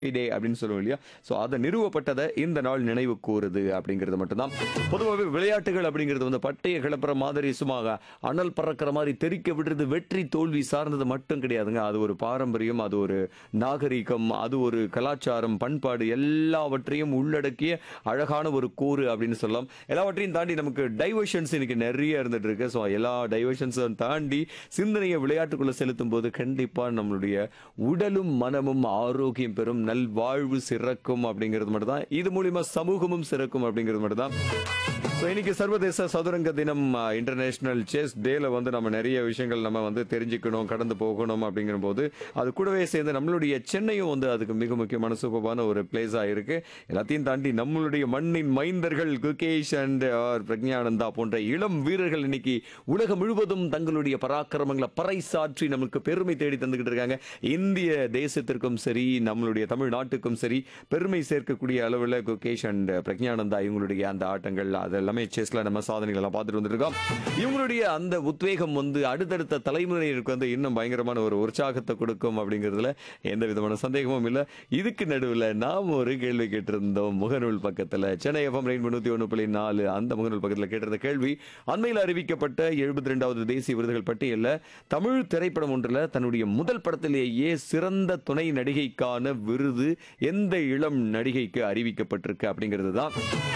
டே அப்படின்னு சொல்லுவோம் இல்லையா ஸோ அதை நிறுவப்பட்டதை இந்த நாள் நினைவு கூறுது அப்படிங்கிறது மட்டும்தான் பொதுவாகவே விளையாட்டுகள் அப்படிங்கிறது வந்து பட்டையை கிளப்புற மாதிரி சும்மா அனல் பறக்கிற மாதிரி தெறிக்க விடுறது வெற்றி தோல்வி சார்ந்தது மட்டும் கிடையாதுங்க அது ஒரு பாரம்பரியம் அது ஒரு நாகரிகம் அது ஒரு கலாச்சாரம் பண்பாடு எல்லாவற்றையும் உள்ளடக்கிய அழகான ஒரு கூறு அப்படின்னு சொல்லலாம் எல்லாவற்றையும் தாண்டி நமக்கு டைவர்ஷன்ஸ் இன்னைக்கு நிறைய இருந்துட்டு இருக்கு ஸோ எல்லா டைவர்ஷன்ஸும் தாண்டி சிந்தனையை விளையாட்டுக்குள்ள செலுத்தும் போது கண்டிப்பா நம்மளுடைய உடலும் மனமும் ஆரோக்கியம் பெறும் நல்வாழ்வு சிறக்கும் அப்படிங்கிறது மட்டும் தான் இது மூலியமா சமூகமும் சிறக்கும் அப்படிங்கிறது மட்டும் தான் ஸோ இன்னைக்கு சர்வதேச சதுரங்க தினம் இன்டர்நேஷனல் செஸ் டேல வந்து நம்ம நிறைய விஷயங்கள் நம்ம வந்து தெரிஞ்சுக்கணும் கடந்து போகணும் அப்படிங்கிற போது அது கூடவே சேர்ந்து நம்மளுடைய சென்னையும் வந்து அதுக்கு மிக முக்கியமான சூப்பரான ஒரு பிளேஸாக இருக்கு எல்லாத்தையும் தாண்டி நம்மளுடைய மண்ணின் மைந்தர்கள் குகேஷ் அண்ட் பிரக்ஞானந்தா போன்ற இளம் வீரர்கள் இன்னைக்கு உலகம் முழுவதும் தங்களுடைய பராக்கிரமங்களை பறைசாற்றி நமக்கு பெருமை தேடி தந்துகிட்டு இருக்காங்க இந்திய தேசத்திற்கும் சரி நம்மளுடைய தமிழ்நாட்டுக்கும் சரி பெருமை சேர்க்கக்கூடிய அளவில் குகேஷ் அண்ட் பிரக்ஞானந்தா இவங்களுடைய அந்த ஆட்டங்கள் அது எல்லாமே செஸ்ல நம்ம சாதனைகள் எல்லாம் பார்த்துட்டு வந்துருக்கோம் இவங்களுடைய அந்த உத்வேகம் வந்து அடுத்தடுத்த தலைமுறையினருக்கு வந்து இன்னும் பயங்கரமான ஒரு உற்சாகத்தை கொடுக்கும் அப்படிங்கிறதுல எந்த விதமான சந்தேகமும் இல்லை இதுக்கு நடுவில் நாம் ஒரு கேள்வி கேட்டிருந்தோம் முகநூல் பக்கத்தில் சென்னை எஃப்எம் ரெயின் முன்னூத்தி ஒன்று புள்ளி நாலு அந்த முகநூல் பக்கத்தில் கேட்டிருந்த கேள்வி அண்மையில் அறிவிக்கப்பட்ட எழுபத்தி ரெண்டாவது தேசிய விருதுகள் பட்டியலில் தமிழ் திரைப்படம் ஒன்றில் தன்னுடைய முதல் படத்திலேயே சிறந்த துணை நடிகைக்கான விருது எந்த இளம் நடிகைக்கு அறிவிக்கப்பட்டிருக்கு அப்படிங்கிறது தான்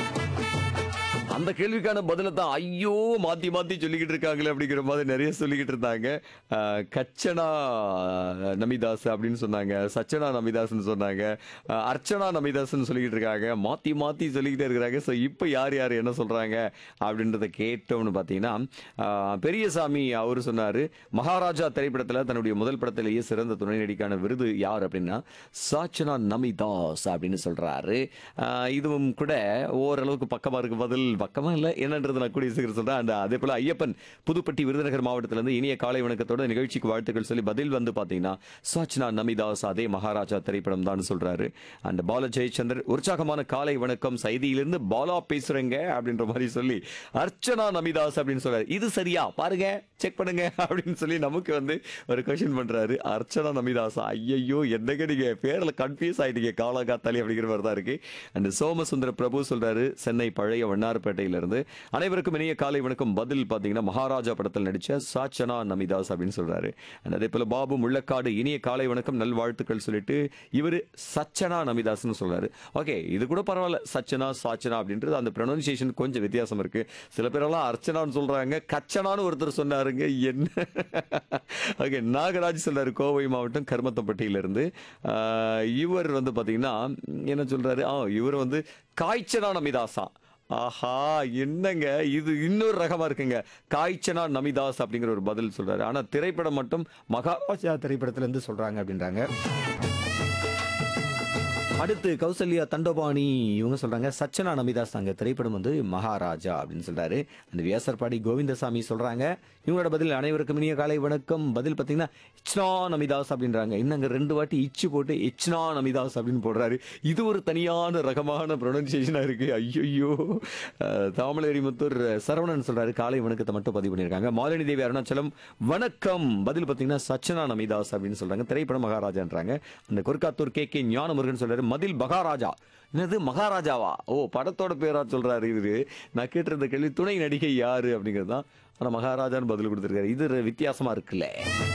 அந்த கேள்விக்கான பதில தான் ஐயோ மாத்தி மாத்தி சொல்லிக்கிட்டு இருக்காங்களே அப்படிங்கிற மாதிரி நிறைய சொல்லிக்கிட்டு இருந்தாங்க அஹ், கச்சனா நமிதாஸ் அப்படின்னு சொன்னாங்க சச்சனா நமிதாஸ்னு சொன்னாங்க அஹ், அர்ச்சனா நமிதாஸ்னு சொல்லிக்கிட்டு இருக்காங்க மாத்தி மாத்தி சொல்லிக்கிட்டே இருக்கிறாங்க ஸோ இப்போ யார் யார் என்ன சொல்றாங்க அப்படின்றத கேட்டோம்னு பார்த்தீங்கன்னா அஹ், பெரியசாமி அவர் சொன்னாரு மகாராஜா திரைப்படத்தில் தன்னுடைய முதல் படத்திலேயே சிறந்த துணை நடிக்கான விருது யார் அப்படின்னா சாச்சனா நமிதாஸ் அப்படின்னு சொல்றாரு அஹ், இதுவும் கூட ஓரளவுக்கு பக்கமா இருக்கு பதில் பக்கமா இல்லை என்னன்றது நான் கூடிய சீக்கிரம் சொல்றேன் அந்த அதே போல ஐயப்பன் புதுப்பட்டி விருதுநகர் மாவட்டத்திலிருந்து இனிய காலை வணக்கத்தோட நிகழ்ச்சிக்கு வாழ்த்துக்கள் சொல்லி பதில் வந்து பாத்தீங்கன்னா சாச்சனா நமிதாஸ் அதே மகாராஜா திரைப்படம் தான் சொல்றாரு அந்த பால ஜெயச்சந்தர் உற்சாகமான காலை வணக்கம் செய்தியிலிருந்து பாலா பேசுறேங்க அப்படின்ற மாதிரி சொல்லி அர்ச்சனா நமிதாஸ் அப்படின்னு சொல்றாரு இது சரியா பாருங்க செக் பண்ணுங்க அப்படின்னு சொல்லி நமக்கு வந்து ஒரு கொஸ்டின் பண்றாரு அர்ச்சனா நமிதாஸ் ஐயையோ என்னங்க நீங்க பேர்ல கன்ஃபியூஸ் ஆயிட்டீங்க காலகாத்தாலி அப்படிங்கிற மாதிரி தான் இருக்கு அந்த சோமசுந்தர பிரபு சொல்றாரு சென்னை பழைய வண்ணாரப்பேட்டையில இருந்து அனைவருக்கும் இனிய காலை வணக்கம் பதில் பாத்தீங்கன்னா மகாராஜா படத்தில் நடிச்ச சாச்சனா நமிதாஸ் அப்படின்னு சொல்றாரு And அதே போல பாபு முள்ளக்காடு இனிய காலை வணக்கம் நல்வாழ்த்துக்கள் சொல்லிட்டு இவரு சச்சனா நமிதாஸ்னு சொல்றாரு ஓகே இது கூட பரவாயில்ல சச்சனா சாச்சனா அப்படின்றது அந்த ப்ரொனன்சியேஷன் கொஞ்சம் வித்தியாசம் இருக்கு சில பேரெல்லாம் அர்ச்சனான்னு சொல்றாங்க கச்சனான்னு ஒருத்தர் சொன்னாருங்க என்ன ஓகே நாகராஜ் சொல்றாரு கோவை மாவட்டம் கர்மத்தப்பட்டியில இருந்து ஆஹ், இவர் வந்து பாத்தீங்கன்னா என்ன சொல்றாரு ஆ இவர் வந்து காய்ச்சனா நமிதாசா ஆஹா என்னங்க இது இன்னொரு ரகமா இருக்குங்க காய்ச்சனா நமிதாஸ் அப்படிங்கிற ஒரு பதில் சொல்றாரு ஆனா திரைப்படம் மட்டும் மகாராஜா திரைப்படத்துல இருந்து சொல்றாங்க அப்படின்றாங்க அடுத்து கௌசல்யா தண்டபாணி இவங்க சொல்றாங்க சச்சனா நமிதாஸ் அங்க திரைப்படம் வந்து மகாராஜா அப்படின்னு சொல்றாரு அந்த வியாசர்பாடி கோவிந்தசாமி சொல்றாங்க இவங்களோட பதில் அனைவருக்கும் இனிய காலை வணக்கம் பதில் பார்த்தீங்கன்னா இச்னா நமிதாஸ் அப்படின்றாங்க இன்னங்க ரெண்டு வாட்டி இச்சு போட்டு இச்னா நமிதாஸ் அப்படின்னு போடுறாரு இது ஒரு தனியான ரகமான ப்ரொனன்சியேஷனா இருக்கு ஐயோ தாமலேரிமுத்தூர் சரவணன் சொல்றாரு காலை வணக்கத்தை மட்டும் பதிவு பண்ணியிருக்காங்க மாலினி தேவி அருணாச்சலம் வணக்கம் பதில் பார்த்தீங்கன்னா சச்சனா நமிதாஸ் அப்படின்னு சொல்றாங்க திரைப்படம் மகாராஜான்றாங்க அந்த கொர்க்காத்தூர் கே கே ஞானமுருகன் சொல்றாரு மதில் மகாராஜா என்னது மகாராஜாவா ஓ படத்தோட பேரா சொல்றாரு இவரு நான் கேட்டிருந்த கேள்வி துணை நடிகை யாரு அப்படிங்கிறது தான் ஆனா மகாராஜான்னு பதில் கொடுத்திருக்காரு இது வித்தியாசமா இருக்குல்ல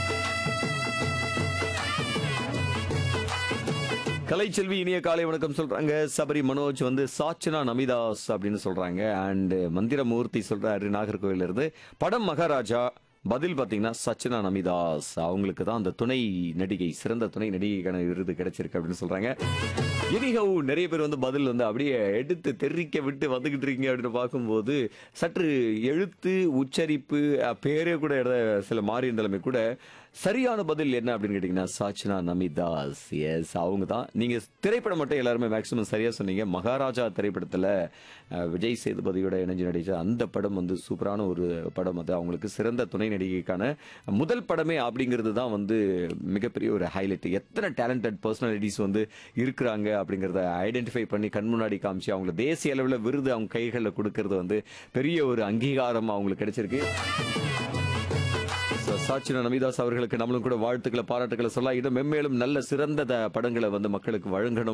கலைச்செல்வி இனிய காலை வணக்கம் சொல்றாங்க சபரி மனோஜ் வந்து சாச்சனா நமிதாஸ் அப்படின்னு சொல்றாங்க அண்ட் மந்திரமூர்த்தி சொல்றாரு நாகர்கோவில இருந்து படம் மகாராஜா பதில் பார்த்தீங்கன்னா சச்சனா நமிதாஸ் அவங்களுக்கு தான் அந்த துணை நடிகை சிறந்த துணை நடிகைக்கான விருது கிடைச்சிருக்கு அப்படின்னு சொல்றாங்க எனிஹவ் நிறைய பேர் வந்து பதில் வந்து அப்படியே எடுத்து தெரிக்க விட்டு வந்துகிட்டு இருக்கீங்க அப்படின்னு பார்க்கும்போது சற்று எழுத்து உச்சரிப்பு அஹ், பேரே கூட இட- சில மாறி இருந்தாலுமே கூட சரியான பதில் என்ன அப்படின்னு கேட்டீங்கன்னா சாச்சனா நமிதாஸ் எஸ் அவங்க தான் நீங்க திரைப்படம் மட்டும் எல்லாருமே மேக்ஸிமம் சரியா சொன்னீங்க மகாராஜா திரைப்படத்துல அஹ், விஜய் சேதுபதியோட இணைஞ்சு நடிச்ச அந்த படம் வந்து சூப்பரான ஒரு படம் அது அவங்களுக்கு சிறந்த துணை நடிகைக்கான முதல் படமே அப்படிங்கிறது தான் வந்து மிகப்பெரிய ஒரு ஹைலைட் எத்தனை டேலண்டட் பர்சனாலிட்டிஸ் வந்து இருக்கிறாங்க அப்படிங்கிறத ஐடென்டிஃபை பண்ணி கண் முன்னாடி காமிச்சு அவங்களை தேசிய அளவில் விருது அவங்க கைகளில் கொடுக்கறது வந்து பெரிய ஒரு அங்கீகாரம் அவங்களுக்கு கிடைச்சிருக்கு So, சாட்சின நமிதாஸ் அவர்களுக்கு நம்மளும் கூட வாழ்த்துக்களை பாராட்டுக்களை சொல்ல இன்னும் மென்மேலும் நல்ல சிறந்த த- படங்களை வந்து மக்களுக்கு வழங்கணும்